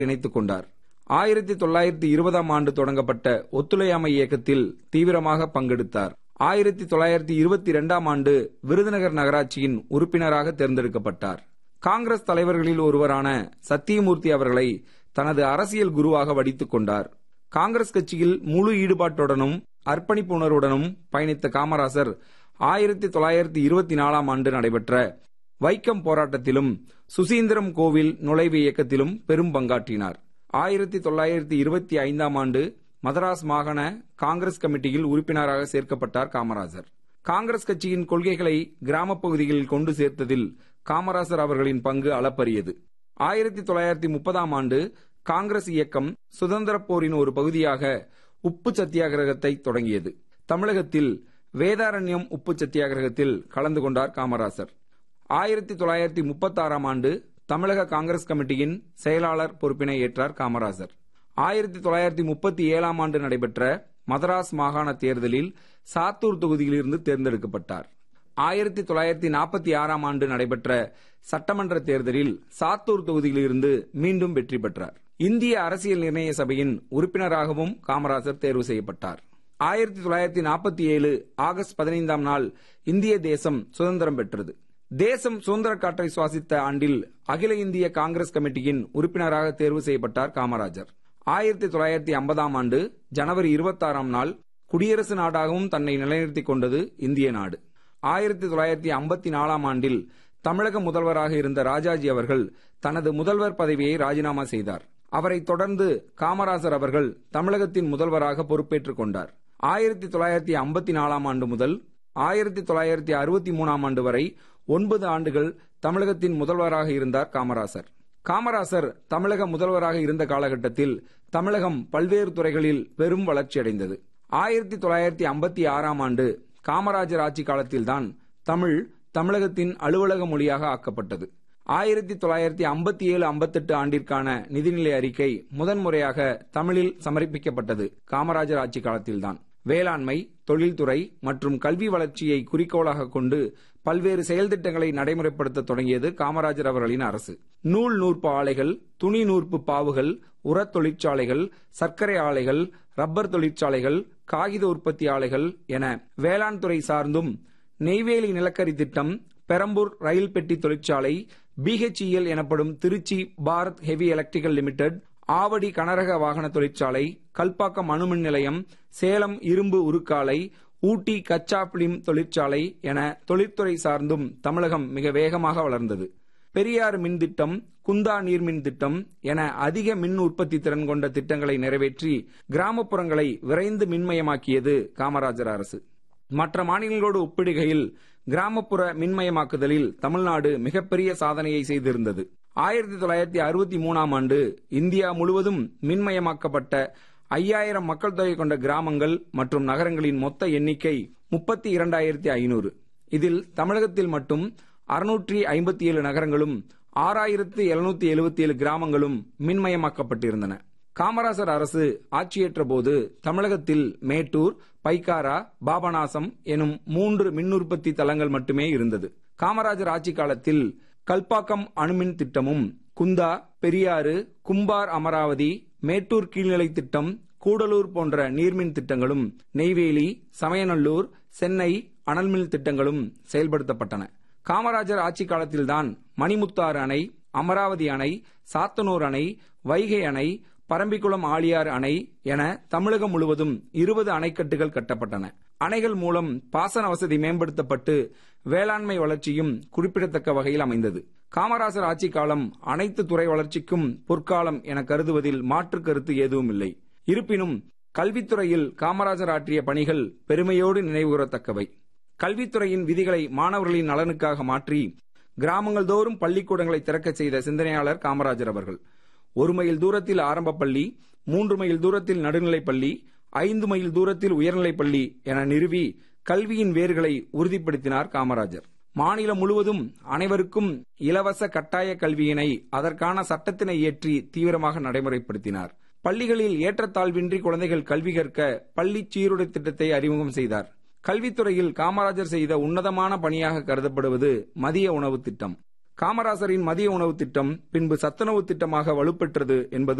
இணைத்துக் கொண்டார் ஆயிரத்தி தொள்ளாயிரத்தி இருபதாம் ஆண்டு தொடங்கப்பட்ட ஒத்துழையாமை இயக்கத்தில் தீவிரமாக பங்கெடுத்தார் ஆயிரத்தி தொள்ளாயிரத்தி இருபத்தி இரண்டாம் ஆண்டு விருதுநகர் நகராட்சியின் உறுப்பினராக தேர்ந்தெடுக்கப்பட்டார் காங்கிரஸ் தலைவர்களில் ஒருவரான சத்தியமூர்த்தி அவர்களை தனது அரசியல் குருவாக வடித்துக் கொண்டார் காங்கிரஸ் கட்சியில் முழு ஈடுபாட்டுடனும் அர்ப்பணிப்பு உணர்வுடனும் பயணித்த காமராசர் ஆயிரத்தி தொள்ளாயிரத்தி இருபத்தி நாலாம் ஆண்டு நடைபெற்ற வைக்கம் போராட்டத்திலும் சுசீந்திரம் கோவில் நுழைவு இயக்கத்திலும் பெரும் பங்காற்றினார் ஆயிரத்தி தொள்ளாயிரத்தி இருபத்தி ஐந்தாம் ஆண்டு மதராஸ் மாகாண காங்கிரஸ் கமிட்டியில் உறுப்பினராக சேர்க்கப்பட்டார் காமராஜர் காங்கிரஸ் கட்சியின் கொள்கைகளை கிராமப் பகுதிகளில் கொண்டு சேர்த்ததில் காமராசர் அவர்களின் பங்கு அளப்பரியது ஆயிரத்தி தொள்ளாயிரத்தி முப்பதாம் ஆண்டு காங்கிரஸ் இயக்கம் சுதந்திரப் போரின் ஒரு பகுதியாக உப்பு சத்தியாகிரகத்தை தொடங்கியது தமிழகத்தில் வேதாரண்யம் உப்பு சத்தியாகிரகத்தில் கலந்து கொண்டார் காமராசர் ஆயிரத்தி தொள்ளாயிரத்தி முப்பத்தாறாம் ஆண்டு தமிழக காங்கிரஸ் கமிட்டியின் செயலாளர் பொறுப்பினை ஏற்றார் காமராஜர் ஆயிரத்தி தொள்ளாயிரத்தி முப்பத்தி ஏழாம் ஆண்டு நடைபெற்ற மதராஸ் மாகாண தேர்தலில் சாத்தூர் தொகுதியிலிருந்து தேர்ந்தெடுக்கப்பட்டார் ஆயிரத்தி தொள்ளாயிரத்தி நாற்பத்தி ஆறாம் ஆண்டு நடைபெற்ற சட்டமன்ற தேர்தலில் சாத்தூர் தொகுதியிலிருந்து மீண்டும் வெற்றி பெற்றார் இந்திய அரசியல் நிர்ணய சபையின் உறுப்பினராகவும் காமராஜர் தேர்வு செய்யப்பட்டார் ஆயிரத்தி தொள்ளாயிரத்தி நாற்பத்தி ஏழு ஆகஸ்ட் பதினைந்தாம் நாள் இந்திய தேசம் சுதந்திரம் பெற்றது தேசம் சுதந்திர காற்றை சுவாசித்த ஆண்டில் அகில இந்திய காங்கிரஸ் கமிட்டியின் உறுப்பினராக தேர்வு செய்யப்பட்டார் காமராஜர் ஆயிரத்தி தொள்ளாயிரத்தி ஐம்பதாம் ஆண்டு ஜனவரி இருபத்தாறாம் நாள் குடியரசு நாடாகவும் தன்னை நிலைநிறுத்திக் கொண்டது இந்திய நாடு ஆயிரத்தி தொள்ளாயிரத்தி ஐம்பத்தி நாலாம் ஆண்டில் தமிழக முதல்வராக இருந்த ராஜாஜி அவர்கள் தனது முதல்வர் பதவியை ராஜினாமா செய்தார் அவரை தொடர்ந்து காமராஜர் அவர்கள் தமிழகத்தின் முதல்வராக பொறுப்பேற்றுக் கொண்டார் ஆயிரத்தி தொள்ளாயிரத்தி ஐம்பத்தி நாலாம் ஆண்டு முதல் ஆயிரத்தி தொள்ளாயிரத்தி அறுபத்தி மூணாம் ஆண்டு வரை ஒன்பது ஆண்டுகள் தமிழகத்தின் முதல்வராக இருந்தார் காமராசர் காமராசர் தமிழக முதல்வராக இருந்த காலகட்டத்தில் தமிழகம் பல்வேறு துறைகளில் பெரும் வளர்ச்சியடைந்தது ஆயிரத்தி தொள்ளாயிரத்தி ஐம்பத்தி ஆறாம் ஆண்டு காமராஜர் ஆட்சி காலத்தில்தான் தமிழ் தமிழகத்தின் அலுவலக மொழியாக ஆக்கப்பட்டது ஆயிரத்தி தொள்ளாயிரத்தி ஐம்பத்தி ஏழு ஐம்பத்தெட்டு ஆண்டிற்கான நிதிநிலை அறிக்கை முதன்முறையாக தமிழில் சமர்ப்பிக்கப்பட்டது காமராஜர் ஆட்சி காலத்தில்தான் வேளாண்மை தொழில்துறை மற்றும் கல்வி வளர்ச்சியை குறிக்கோளாக கொண்டு பல்வேறு செயல்திட்டங்களை நடைமுறைப்படுத்த தொடங்கியது காமராஜர் அவர்களின் அரசு நூல் நூற்பு ஆலைகள் துணி நூற்பு பாவுகள் உரத் தொழிற்சாலைகள் சர்க்கரை ஆலைகள் ரப்பர் தொழிற்சாலைகள் காகித உற்பத்தி ஆலைகள் என வேளாண் துறை சார்ந்தும் நெய்வேலி நிலக்கரி திட்டம் பெரம்பூர் ரயில் பெட்டி தொழிற்சாலை பிஹெச்இஎல் எனப்படும் Tiruchi Bharat heavy electrical limited Avadi கனரக வாகன தொழிற்சாலை கல்பாக்கம் அணுமின் நிலையம் சேலம் இரும்பு உருக்காலை ஊட்டி கச்சா பிலிம் தொழிற்சாலை என தொழிற்துறை சார்ந்தும் தமிழகம் மிக வேகமாக வளர்ந்தது பெரியாறு மின் திட்டம் குந்தா நீர்மின் திட்டம் என அதிக மின் உற்பத்தி திறன் கொண்ட திட்டங்களை நிறைவேற்றி கிராமப்புறங்களை விரைந்து மின்மயமாக்கியது காமராஜர் அரசு மற்ற மாநிலங்களோடு ஒப்பிடுகையில் கிராமப்புற மின்மயமாக்குதலில் தமிழ்நாடு மிகப்பெரிய சாதனையை செய்திருந்தது ஆயிரத்தி தொள்ளாயிரத்தி அறுபத்தி மூணாம் ஆண்டு இந்தியா முழுவதும் மின்மயமாக்கப்பட்ட ஐயாயிரம் மக்கள் தொகை கொண்ட கிராமங்கள் மற்றும் நகரங்களின் மொத்த எண்ணிக்கை முப்பத்தி இரண்டாயிரத்தி ஐநூறு இதில் தமிழகத்தில் மட்டும் அறுநூற்றி ஐம்பத்தி ஏழு நகரங்களும் ஆறாயிரத்து எழுநூத்தி எழுபத்தி ஏழு கிராமங்களும் மின்மயமாக்கப்பட்டிருந்தன காமராசர் அரசு ஆட்சியேற்ற போது தமிழகத்தில் மேட்டூர் பைக்காரா பாபநாசம் எனும் மூன்று மின் உற்பத்தி தளங்கள் மட்டுமே இருந்தது காமராஜர் ஆட்சி காலத்தில் கல்பாக்கம் அணுமின் திட்டமும் குந்தா பெரியாறு கும்பார் அமராவதி மேட்டூர் கீழ்நிலை திட்டம் கூடலூர் போன்ற நீர்மின் திட்டங்களும் நெய்வேலி சமயநல்லூர் சென்னை அனல்மின் திட்டங்களும் செயல்படுத்தப்பட்டன காமராஜர் ஆட்சி காலத்தில்தான் மணிமுத்தாறு அணை அமராவதி அணை சாத்தனூர் அணை வைகை அணை பரம்பிக்குளம் ஆழியார் அணை என தமிழகம் முழுவதும் இருபது அணைக்கட்டுகள் கட்டப்பட்டன அணைகள் மூலம் பாசன வசதி மேம்படுத்தப்பட்டு வேளாண்மை வளர்ச்சியும் குறிப்பிடத்தக்க வகையில் அமைந்தது காமராசர் ஆட்சி காலம் அனைத்து துறை வளர்ச்சிக்கும் பொற்காலம் என கருதுவதில் மாற்று கருத்து எதுவும் இல்லை இருப்பினும் கல்வித்துறையில் காமராஜர் ஆற்றிய பணிகள் பெருமையோடு நினைவுகூரத்தக்கவை கல்வித்துறையின் விதிகளை மாணவர்களின் நலனுக்காக மாற்றி கிராமங்கள் தோறும் பள்ளிக்கூடங்களை திறக்க செய்த சிந்தனையாளர் காமராஜர் அவர்கள் ஒரு மைல் தூரத்தில் ஆரம்ப பள்ளி மூன்று மைல் தூரத்தில் நடுநிலைப் பள்ளி ஐந்து மைல் தூரத்தில் உயர்நிலைப் பள்ளி என நிறுவி கல்வியின் வேர்களை உறுதிப்படுத்தினார் காமராஜர் மாநிலம் முழுவதும் அனைவருக்கும் இலவச கட்டாய கல்வியினை அதற்கான சட்டத்தினை இயற்றி தீவிரமாக நடைமுறைப்படுத்தினார் பள்ளிகளில் ஏற்றத்தாழ்வின்றி குழந்தைகள் கல்வி கற்க பள்ளி சீருடை திட்டத்தை அறிமுகம் செய்தார் கல்வித்துறையில் காமராஜர் செய்த உன்னதமான பணியாக கருதப்படுவது மதிய உணவு திட்டம் காமராசரின் மதிய உணவு திட்டம் பின்பு சத்துணவு திட்டமாக வலுப்பெற்றது என்பது